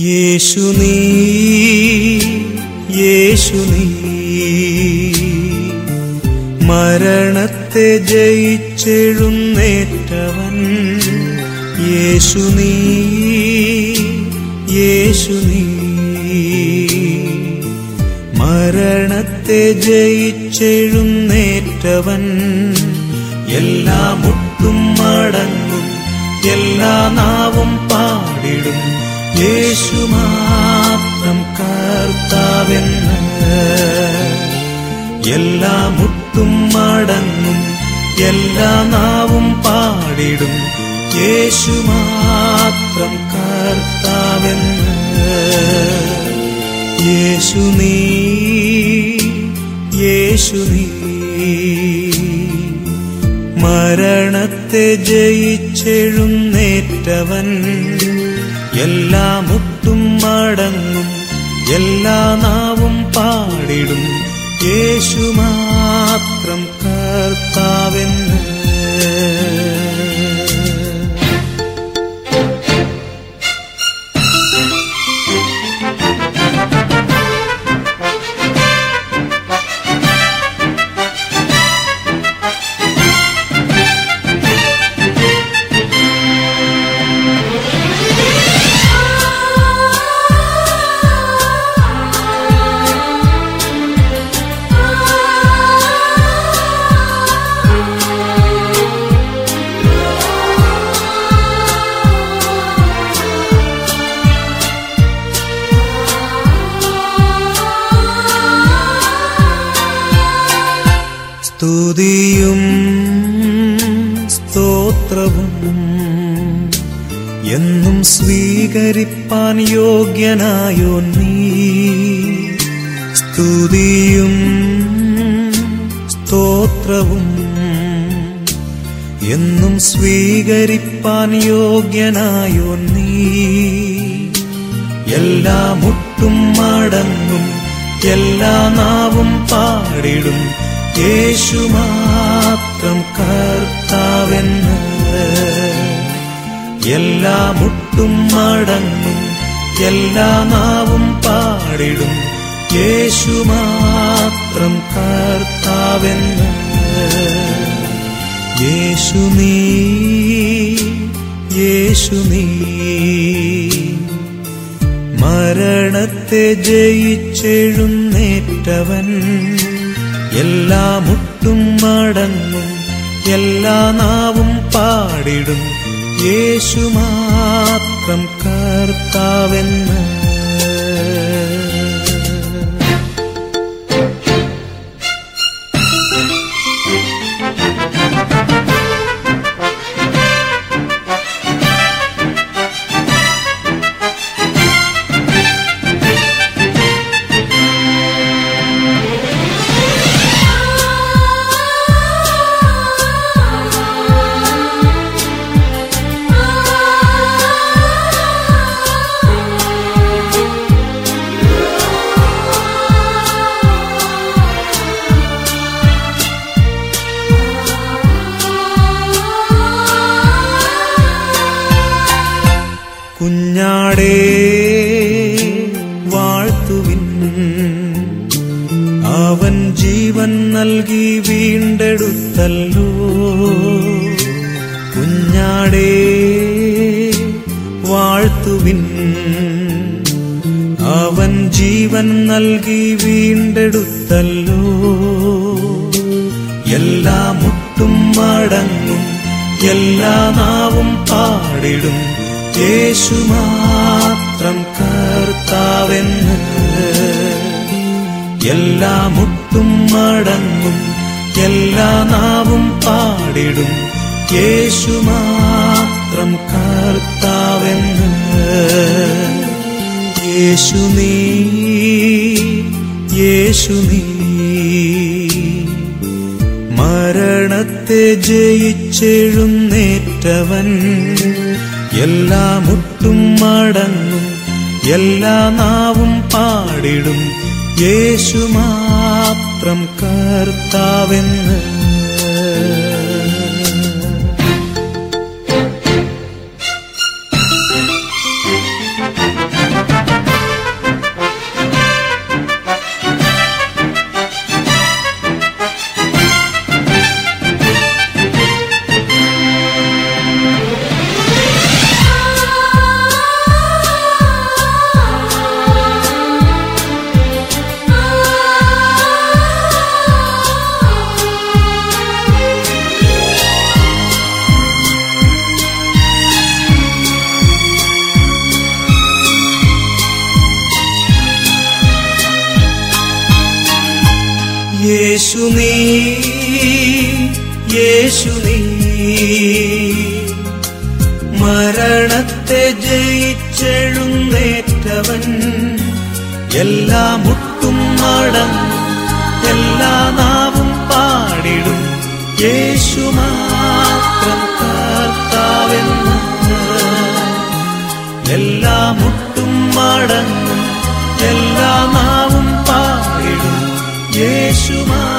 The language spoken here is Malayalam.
യേശു നീ യേശു നീ മരണത്തെ ജയിച്ചെഴുന്നേറ്റവൻ യേശു നീ യേശു നീ മരണത്തെ ജയിച്ചെഴുന്നേറ്റവൻ എല്ലാ മുട്ടും മടങ്ങും എല്ലാ നാവും പാടിടും യേശു മാത്രം കർത്താവെന്ന് എല്ലാ മുട്ടും മടങ്ങും എല്ലാ നാവും പാടിടും യേശു മാത്രം കർത്താവെന്ന് യേശു നീ യേശു നീ മരണത്തെ ജയിച്ചെഴുന്നേറ്റവൻ എല്ലാ മുട്ടും മടങ്ങും എല്ലാ നാവും പാടിടും യേശു മാത്രം കർത്താവെന്ന് സ്തുതിയും സ്തോത്രവും എന്നും സ്വീകരിപ്പാൻ യോഗ്യനായോ നീ സ്തുതിയും സ്തോത്രവും എന്നും സ്വീകരിപ്പാൻ യോഗ്യനായോ നീ എല്ലാ മുട്ടും മടങ്ങും എല്ലാ നാവും പാടിടും യേശു മാത്രം കർത്താവെന്ന് എല്ലാ മുട്ടും മടങ്ങും എല്ലാ നാവും പാടിടും യേശു മാത്രം കർത്താവെന്ന് യേശു നീ യേശു നീ മരണത്തെ ജയിച്ചെഴുന്നേറ്റവൻ എല്ലാ മുട്ടും മടങ്ങും എല്ലാ നാവും പാടിടും യേശു മാത്രം കർത്താവെന്ന് കുഞ്ഞാടേ വാഴ്ത്തുവിൻ അവൻ ജീവൻ നൽകി വീണ്ടെടുത്തല്ലോ കുഞ്ഞാടേ വാഴ്ത്തുവിൻ അവൻ ജീവൻ നൽകി വീണ്ടെടുത്തല്ലോ എല്ലാ മുട്ടും മടങ്ങും എല്ലാ നാവും പാടിടും യേശു മാത്രം കർത്താവെന്ന് എല്ലാ മുട്ടും മടങ്ങും എല്ലാ നാവും പാടിടും യേശു മാത്രം കർത്താവെന്ന് യേശു നീ യേശു നീ മരണത്തെ ജയിച്ചെഴുന്നേറ്റവൻ എല്ലാ മുട്ടും മടങ്ങും എല്ലാ നാവും പാടിടും യേശു മാത്രം കർത്താവെന്ന് Thank you. നീ യേശു നീ മരണത്തെ ജയിച്ചെഴുന്നേറ്റവൻ എല്ലാ മുട്ടും മടങ്ങും എല്ലാ നാവും പാടിടും യേശു മാത്രം കർത്താവെന്ന് എല്ലാ മുട്ടും മടങ്ങും എല്ലാ നാവും പാടിടും യേശു മാത്രം